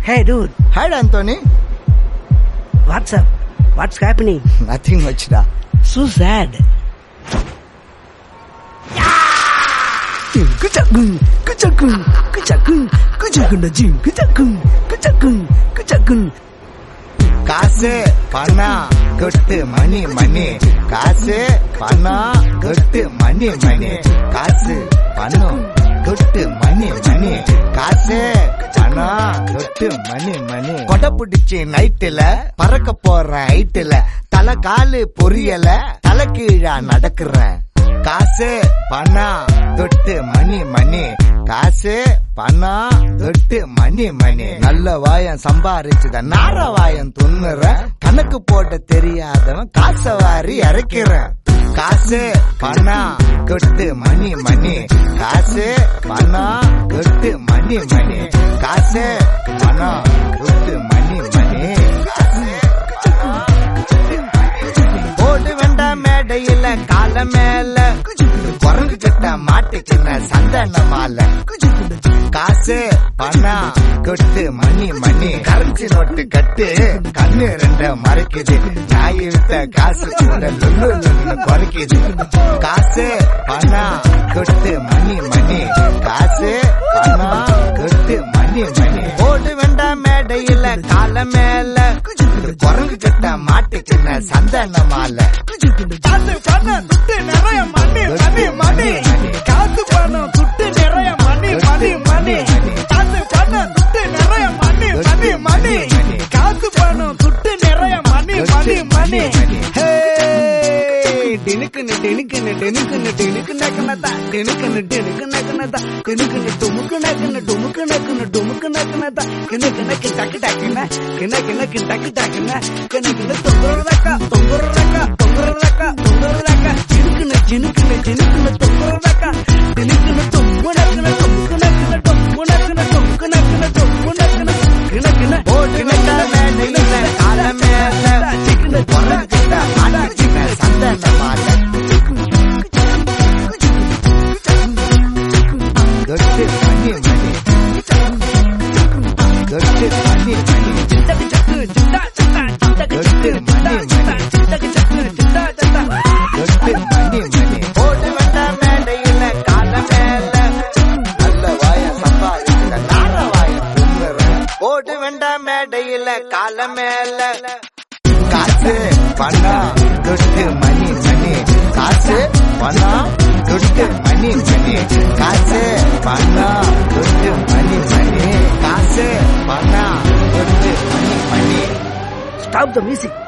Hey, dude, Hi, Anthony. what's up? What's happening? Nothing much, da. So sad. Kucakung, kucakung, kucakung, kucakung da jing, kucakung, kucakung, kucakung. காசு பணம் கொட்டு மணி மணி காசு பணம் கொட்டு மணி மணி காசு பணம் கொட்டு மணி மணி காசு பணம் கொட்டு மணி மணி கொடை பிடிச்சி நைட்டுல பறக்க போற ஹைட்டுல தலை காலு பொரியல தலை கீழா நடக்கிறேன் காசு பணம் தொட்டு மணி மணி காசு பணம் தொட்டு மணி மணி நல்ல வாயம் சம்பாரிச்சுத நார வாயம் துண்ணுற கணக்கு போட்ட தெரியாதவன் காசை வாரி இறக்கிறேன் காசு பணம் கொட்டு மணி மணி காசு பணம் கொட்டு மணி மணி காசு பணம் கொட்டு மணி மணி காசு ஓடு வேண்டாம் மேடையில கால மேல குரங்கு கிட்ட மாட்டுக்கின சந்தன மாலை காசு பணம் கொட்டு மணி மணி கரன்சி நோட்டு கட்டு கண்ணு ரெண்ட மறைக்குது நாய் வித்த காசு கூட லுல்லு லுல்லு குறைக்குது காசு பணம் கொட்டு மணி மணி காசு பணம் கொட்டு மணி மணி ஓடு வேண்டாம் மேடையில கால மேல குரங்கு கிட்ட மாட்டுக்கின சந்தன மாலை காசு பணம் துட்டு நிறைய மணி மணி மணி காசு பணம் துட்டு நிறைய மணி மணி மணி காசு பணம் துட்டு நிறைய மணி மணி மணி காசு பணம் துட்டு நிறைய மணி மணி மணி ஹே டினுக்குன்னு டினுக்குன்னு டினுக்குன்னு டினுக்கு நக்கனதா டினுக்குன்னு டினுக்கு நக்கனதா டினுக்குன்னு டுமுக்கு நக்குன்னு டுமுக்கு நக்குன்னு டுமுக்கு நக்கனதா கிணக்கு கிணக்கு டக்கு டக்குன கிணக்கு கிணக்கு டக்கு டக்குன கிணக்குன்னு தொங்குறதக்கா தொங்குறதக்கா தொங்குறதக்கா தொங்குறதக்கா சினுக்குன்னு சினுக்குன்னு சினுக்குன்னு தொங்குறதக்கா டினுக்குன்னு தொங்கு நக்குன தொங்கு நக்குன தொங்கு நக்குன தொங்கு நக்குன தொங்கு நக்குன கிணக்குன்னு ஓடு வேண்டாம் மேடையில கால மேல சிக்குன்னு குரங்கு கிட்ட மாட்டுக்கின சந்தன மாலை தொட்டு மணி மணி தொட்டு மணி மணி தொட்டு மணி மணி தொட்டு மணி மணி ஓடு வேண்டாம் மேடையில கால மேல நல்ல வாய சம்பாதிக்கிற நார வாய துண்ணுறேன் ஓடு வேண்டாம் மேடையில கால மேல காசு பணம் தொட்டு மணி மணி காசு பணம் தொட்டு மணி மணி காசு பணம் தொட்டு மணி மணி காசு பணம் தொட்டு மணி மணி Stop the music.